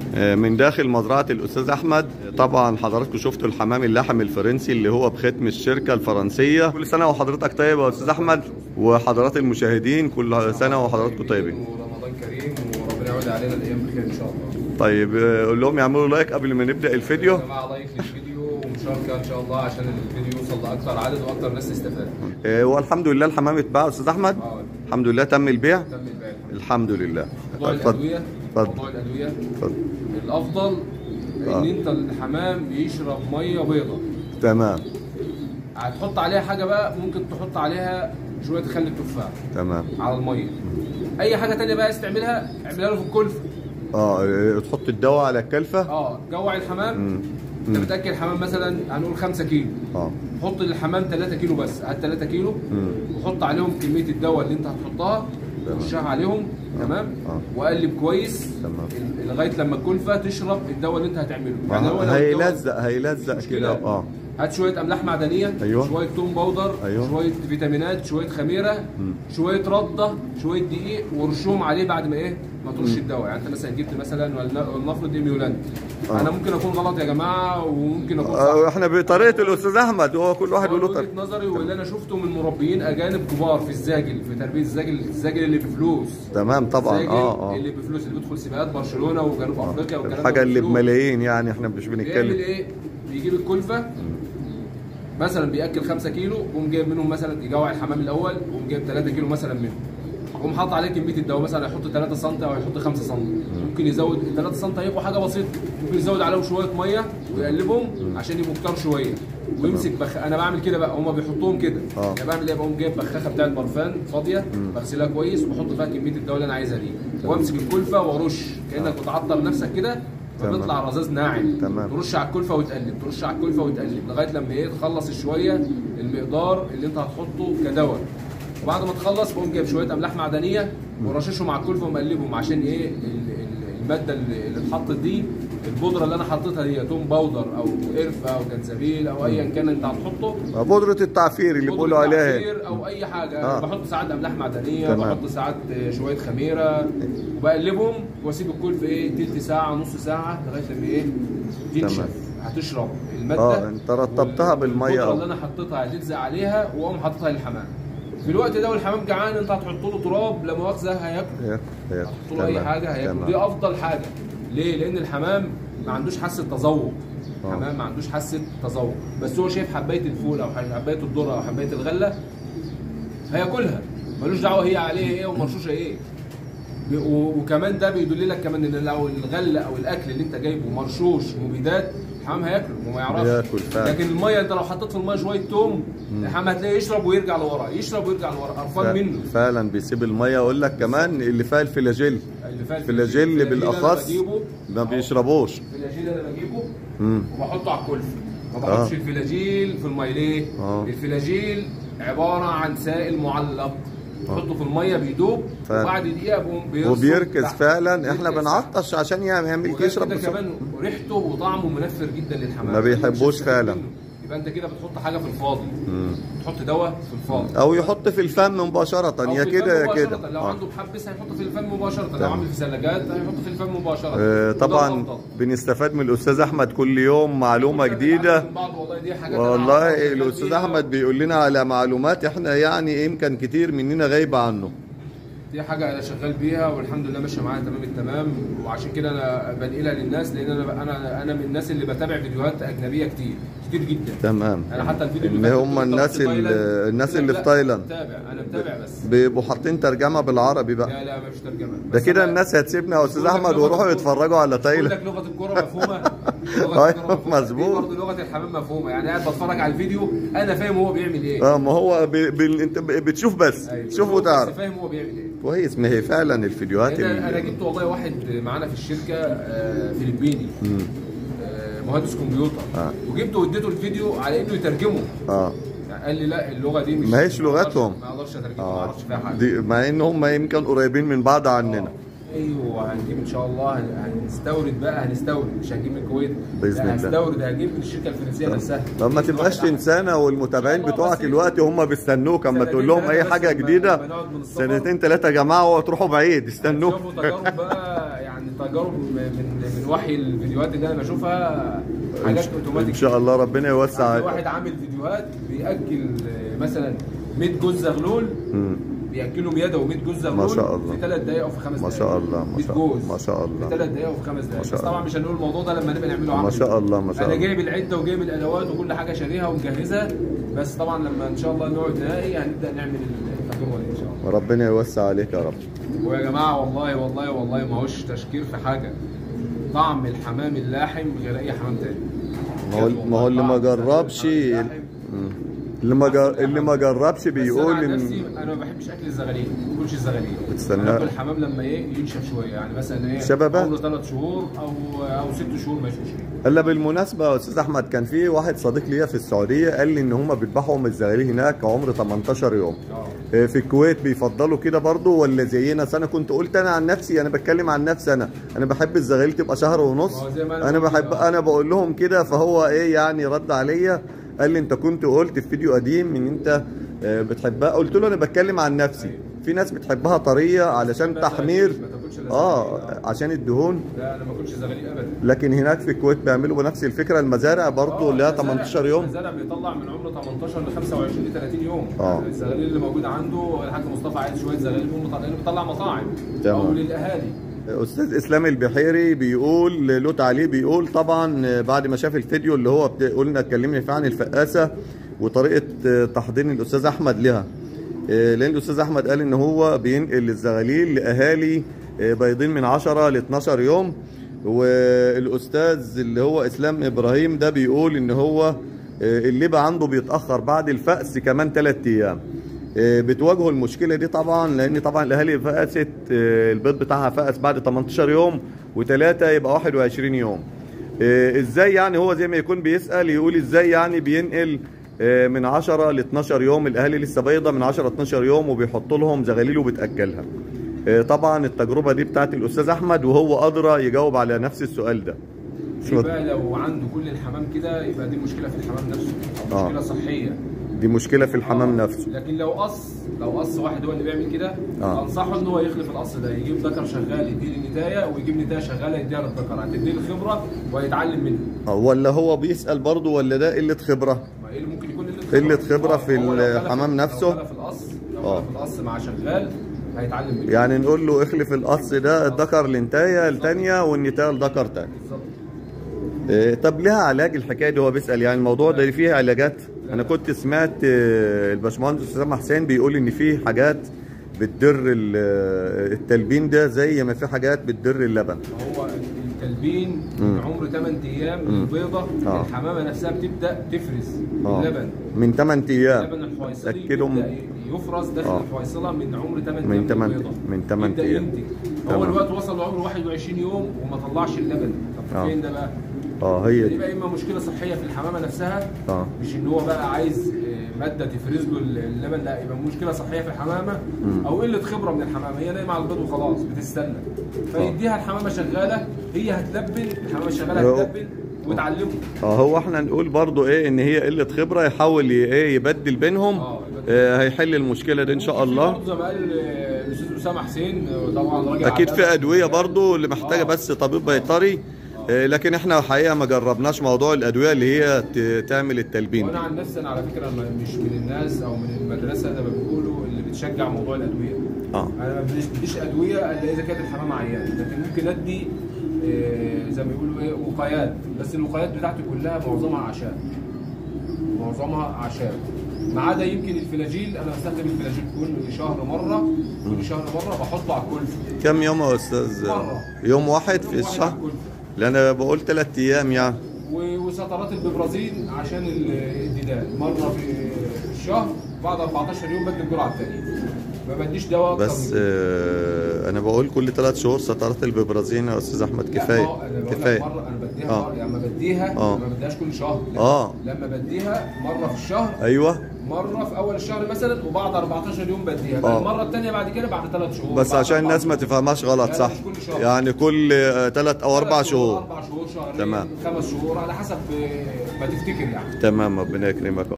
من داخل مزرعة الأستاذ أحمد طبعا حضراتكم شفتوا الحمام اللحم الفرنسي اللي هو بختم الشركة الفرنسية كل سنة وحضرتك طيب يا أستاذ أحمد وحضرات المشاهدين كل سنة وحضراتكم طيبين ورمضان كريم وربنا يعود علينا الايام بخير ان شاء الله طيب آه، قول لهم يعملوا لايك قبل ما نبدأ الفيديو يا جماعه لايك للفيديو ومشاركه ان شاء الله عشان الفيديو يوصل لاكثر عدد واكثر ناس تستفاد آه، والحمد لله الحمام اتباع يا أستاذ أحمد اه الحمد لله تم البيع تم البيع الحمد لله موضوع اتفضل الادويه اتفضل. موضوع الادويه اتفضل الافضل آه. ان انت الحمام يشرب ميه بيضه تمام هتحط عليها حاجه بقى ممكن تحط عليها شويه خل التفاح تمام على الميه اي حاجه تانية بقى عايز تعملها اعملها له في الكلفه اه آه، تحط الدواء على الكلفة اه جوع الحمام مم. انت مم. بتاكل الحمام مثلا هنقول 5 كيلو اه حط للحمام 3 كيلو بس هات 3 كيلو مم. وحط عليهم كميه الدواء اللي انت هتحطها تمام. رشها عليهم تمام آه. وقلب كويس تمام. ال- لغايه لما الكلفه تشرب الدواء اللي انت هتعمله يعني هو لو الدواء- هيلزق هيلزق مشكلة. كده اه هات شويه املاح معدنيه أيوة. شويه توم باودر أيوة. شويه فيتامينات شويه خميره مم. شويه رده شويه دقيق ورشهم عليه بعد ما ايه ما ترش الدواء يعني انت مثلا جبت مثلا ولن- ولنفرض ايميولانت آه. انا ممكن اكون غلط يا جماعه وممكن اكون صح آه، احنا بطريقه الاستاذ احمد هو كل واحد هو له وجهه طريقه نظري واللي انا شفته من مربيين اجانب كبار في الزاجل في تربيه الزاجل الزاجل اللي بفلوس تمام طبعا الزاجل اه اه اللي بفلوس اللي بيدخل سباقات برشلونه وجنوب افريقيا والكلام ده الحاجه اللي بفلوس. بملايين يعني احنا مش بيعمل بنتكلم ايه؟ بيجيب الكلفه مثلا بياكل 5 كيلو قوم جايب منهم مثلا يجوع الحمام الاول قوم جايب 3 كيلو مثلا منهم قوم حاطط عليه كميه الدواء مثلا هيحط 3 سم او هيحط 5 سم ممكن يزود ال 3 سم هيبقوا حاجه بسيطه ممكن يزود عليهم شويه ميه ويقلبهم عشان يبقوا كتار شويه ويمسك بخ انا بعمل كده بقى هما بيحطوهم كده آه. انا بعمل ايه بقوم جايب بخاخه بتاعت برفان فاضيه بغسلها كويس وبحط فيها كميه الدواء اللي انا عايزها دي وامسك الكلفه وارش كانك بتعطر نفسك كده تمام. فبيطلع رذاذ ناعم تمام. ترش على الكلفه وتقلب ترش على الكلفه وتقلب لغايه لما ايه تخلص شويه المقدار اللي انت هتحطه كدواء وبعد ما تخلص بقوم جايب شويه املاح معدنيه ورششهم على الكلفه ومقلبهم عشان ايه ال- ال- الماده اللي اللي اتحطت دي البودره اللي انا حطيتها دي توم باودر او قرفه او جنزبيل او ايا كان انت هتحطه آه، بودره التعفير اللي بودرة بيقولوا عليها تعفير او اي حاجه آه. آه. بحط ساعات املاح معدنيه تمام. بحط ساعات شويه خميره وبقلبهم واسيب الكل في ايه تلت ساعه نص ساعه لغايه لما ايه تنشف تمام. هتشرب الماده اه انت رطبتها وال- بالميه والبودرة أهو. اللي انا حطيتها هتلزق عليها واقوم حاططها للحمام في الوقت ده والحمام جعان انت هتحط له تراب لا مؤاخذه هياكل هيك- هيك. هتحط له اي تمام، حاجه هياكل تمام. دي افضل حاجه ليه لان الحمام ما عندوش حاسه تذوق آه. الحمام ما عندوش حاسه تذوق بس هو شايف حبايه الفول او حبايه الذره او حبايه الغله هياكلها ملوش دعوه هي عليه ايه ومرشوشه ايه بي- و- وكمان ده بيدل لك كمان ان لو الغله او الاكل اللي انت جايبه مرشوش مبيدات الحمام هياكله وما يعرفش بياكل فعلا. لكن الميه انت لو حطيت في الميه شويه توم الحمام هتلاقيه يشرب ويرجع لورا يشرب ويرجع لورا قرفان منه فعلا بيسيب الميه اقول لك كمان اللي فيها الفلاجيل اللي فات الفلاجيل بالاخص بجيبه ما بيشربوش الفلاجيل انا بجيبه مم. وبحطه على الكلفه ما آه. بحطش الفلاجيل في الميه ليه؟ آه. الفلاجيل عباره عن سائل معلق تحطه في الميه بيدوب فعلا. وبعد دقيقه بيقوم بيرصد وبيركز تحت. فعلا احنا بيركز بنعطش عشان يعمل يعمل وغير يشرب كده بسرعة. كمان ريحته وطعمه منفر جدا للحمام ما بيحبوش مش هتستفيد فعلا. منه. يبقى انت كده بتحط حاجه في الفاضي مم. تحط دواء في الفاضي او يحط في الفم مباشره أو يا في كده الفم يا كده مباشرة. لو آه. عنده محبس هيحط في الفم مباشره لو تمام. عامل في ثلاجات هيحط في الفم مباشره آه، وده طبعا الأفضل. بنستفاد من الاستاذ احمد كل يوم معلومه كلنا جديده بنتعلم من بعض والله دي حاجات أنا أعرفها والله وشغال الاستاذ بيها. احمد بيقول لنا على معلومات احنا يعني يمكن كتير مننا غايبه عنه دي حاجه انا شغال بيها والحمد لله ماشيه معايا تمام التمام وعشان كده انا بنقلها للناس لان انا انا انا من الناس اللي بتابع فيديوهات اجنبيه كتير كتير جدا تمام انا حتى الفيديو ان فات هم كنت الناس طلعت ال- تايلاند. الناس لا، اللي في لا، تايلاند متابع انا متابع بس بيبقوا حاطين ترجمه بالعربي بقى لا لا مفيش ترجمه ده بس كده أنا الناس هتسيبنا يا استاذ بقول لك احمد لغة ويروحوا الكورة. يتفرجوا على بقول تايلاند لك لغه الكوره مفهومه لغه أيوة، الكورة مفهومة. مظبوط. دي برضه لغه الحمام مفهومه يعني قاعد بتفرج على الفيديو انا فاهم هو بيعمل ايه اه ما هو ب... ب... انت ب- بتشوف بس أيوة. تشوف هو بس وتعرف فاهم هو بيعمل ايه كويس ما هي فعلا الفيديوهات لأن انا ال- جبت والله واحد معانا في الشركه آه، فلبيني مم. آه، مهندس كمبيوتر آه. وجبته واديته الفيديو على انه يترجمه اه يعني قال لي لا اللغه دي مش ما هيش لغتهم. ما اقدرش اترجمها ما اه اعرفش فيها حاجه دي مع ان هم يمكن قريبين من بعض عننا آه. ايوه هنجيب ان شاء الله هن- هنستورد بقى هنستورد مش هنجيب من الكويت بإذن لا، الله. هنستورد هنجيب من الشركه الفرنسيه نفسها طب ما تبقاش تنسانا والمتابعين والله بتوعك بس- الوقت هم بيستنوك اما سنتين تقول لهم اي ثلاثة حاجه بس لما- جديده لما نقعد من السفر. سنتين ثلاثه يا جماعه وتروحوا بعيد استنوك شوفوا تجارب بقى يعني تجارب من من وحي الفيديوهات اللي انا بشوفها حاجات ان اوتوماتيك شاء الله ربنا يوسع يعني واحد عامل فيديوهات بياكل آه، مثلا 100 جوز زغلول مم. بياكلهم يده و100 جوز زغلول ما شاء الله. في 3 دقائق او في 5 ما دقائق شاء الله، ما 100 شاء- جوز ما شاء الله. في 3 دقائق وفي 5 دقائق شاء بس طبعا الله. مش هنقول الموضوع ده لما نبقى نعمله ما عملي. شاء الله ما شاء انا الله جايب العده وجايب الادوات وكل حاجه شاريها ومجهزها بس طبعا لما ان شاء الله نقعد نهائي هنبدا نعمل التجربه دي ان شاء الله ربنا يوسع عليك يا رب ويا جماعه والله والله والله ما هوش تشكير في حاجه طعم الحمام اللاحم غير اي حمام تاني ما هو ما هو اللي ما طعم جربش الحمام اللاحم مم. اللي ما جر... اللي ما جربش بس بيقول انا عن ان نفسي انا ما بحبش اكل الزغاليل ما باكلش الزغاليل بتستناه؟ انا باكل الحمام لما ايه ينشف شويه يعني مثلا ايه شبابة؟ عمره ثلاث شهور او او ست شهور ما يشوفش هلا بالمناسبة يا أستاذ أحمد كان في واحد صديق ليا في السعودية قال لي إن هم بيذبحوا من الزغاليل هناك عمر 18 يوم اه آه، في الكويت بيفضلوا كده برضو ولا زينا أصل انا كنت قلت انا عن نفسي انا بتكلم عن نفسي انا انا بحب الزغاليل تبقى شهر ونص ما هو زي ما أنا انا بقول بحب كده. انا بقول لهم كده فهو ايه يعني رد عليا قال لي انت كنت قلت في فيديو قديم ان انت آه، بتحبها قلت له انا بتكلم عن نفسي أيوة. في ناس بتحبها طريه علشان بس تحمير ما تاكلش إلا اه زغاليل. عشان الدهون لا انا ما باكلش زغاليل ابدا لكن هناك في الكويت بيعملوا بنفس الفكره المزارع برضو اللي هي 18 يوم الزرع بيطلع من عمر 18 ل 25 ل 30 يوم آه. يعني الزغاليل اللي موجوده عنده الحاج مصطفى عايز شويه زغاليل بيقوم مطلع- لأنه بيطلع مطاعم تمام. او للاهالي استاذ اسلام البحيري بيقول له تعليق بيقول طبعا بعد ما شاف الفيديو اللي هو بت- قلنا اتكلمنا فيه عن الفقاسه وطريقه تحضير الاستاذ احمد لها لان الاستاذ احمد قال ان هو بينقل الزغاليل لاهالي بيضين من 10 ل 12 يوم والاستاذ اللي هو اسلام ابراهيم ده بيقول ان هو اللبا عنده بيتاخر بعد الفأس كمان 3 ايام آه، بتواجهوا المشكله دي طبعا لان طبعا الاهالي فقست آه، البيض بتاعها فقس بعد 18 يوم وثلاثه يبقى 21 يوم آه، ازاي يعني هو زي ما يكون بيسال يقول ازاي يعني بينقل آه، من 10 ل 12 يوم الاهالي لسه بيضه من 10 ل 12 يوم وبيحط لهم زغاليل وبتاكلها آه، طبعا التجربه دي بتاعت الاستاذ احمد وهو ادرى يجاوب على نفس السؤال ده يبقى لو عنده كل الحمام كده يبقى دي مشكله في الحمام نفسه أو آه. مشكله صحيه دي مشكله في الحمام آه. نفسه لكن لو قص لو قص واحد هو اللي بيعمل كده آه. انصحه ان هو يخلف القص ده يجيب ذكر شغال يديه نتايه ويجيب نتايه شغاله يديها للذكر هتديه الخبره وهيتعلم منه آه، ولا هو بيسال برضه ولا ده قله خبره ما ايه اللي ممكن يكون قله قلة خبرة آه، في هو لو خلف- الحمام نفسه؟ لو خلف القص لو آه. خلف القص مع شغال هيتعلم منه يعني نقول له اخلف القص ده الذكر لنتايه الثانيه والنتايه لذكر تاني بالظبط إيه، طب لها علاج الحكايه دي هو بيسال يعني الموضوع ده فيه علاجات انا كنت سمعت آه، الباشمهندس اسامه حسين بيقول ان في حاجات بتدر ال- آه، التلبين ده زي ما في حاجات بتدر اللبن هو التلبين من عمر 8 ايام البيضه آه. الحمامه نفسها بتبدا تفرز آه. اللبن من 8 ايام اللبن الحويصلي تأكدهم. بيبدا يفرز داخل آه. الحويصله من عمر 8 من ايام تمن- البيضة. من تمن يبدا أيام. ينتج تمام. هو الوقت وصل لعمر 21 يوم وما طلعش اللبن طب آه. فين ده بقى؟ اه هي دي يبقى اما مشكله صحيه في الحمامه نفسها اه مش ان هو بقى عايز آه، ماده تفرز له اللبن لا يبقى مشكله صحيه في الحمامه او قله خبره من الحمامه هي نايمه على البيض وخلاص بتستنى فيديها الحمامه شغاله هي هتلبن الحمامه شغاله هو- هتلبن وتعلمه اه هو احنا نقول برضو ايه ان هي قله خبره يحاول ي- ايه يبدل بينهم آه، يبدل. آه هيحل المشكله دي ان شاء ممكن في الله برضه زي ما قال آه، الاستاذ اسامه حسين آه، طبعا راجل اكيد عالمي. في ادويه برضو اللي محتاجه آه. بس طبيب بيطري آه، لكن احنا الحقيقه ما جربناش موضوع الادويه اللي هي ت- تعمل التلبين وانا عن نفسي انا على فكره ما- مش من الناس او من المدرسه زي ما بيقولوا اللي بتشجع موضوع الادويه اه انا ما بديش- بديش ادويه الا اذا كانت الحمامه عيان لكن ممكن ادي آه، زي ما بيقولوا ايه وقايات بس الوقايات بتاعتي كلها معظمها اعشاب معظمها اعشاب ما عدا يمكن الفلاجيل انا بستخدم الفلاجيل كل شهر مره كل شهر مره بحطه على الكلفه كم يوم يا استاذ مرة. يوم واحد في يوم واحد على الشهر الكلفة. لان انا بقول ثلاث ايام يعني و- وسطرات الببرازين عشان ال- الديدان مره في الشهر بعد 14 يوم بدي الجرعه الثانيه ما بديش دواء أكتر بس من كده. آه انا بقول كل ثلاث شهور سطرت الببرازين يا استاذ احمد لا، كفايه ما هو أنا بقول لك كفايه مره انا بديها آه. مره يعني لما بديها آه. ما بديهاش كل شهر لا. آه. لما بديها مره في الشهر ايوه مره في اول الشهر مثلا وبعد 14 يوم بديها آه. المره الثانيه بعد كده بعد ثلاث شهور بس بعد عشان أربع الناس ما شهور. تفهمهاش غلط لا، صح مش كل شهر. يعني كل ثلاث او اربع ثلاث شهور اربع شهور شهرين تمام. خمس شهور على حسب آه، ما تفتكر يعني تمام ربنا يكرمك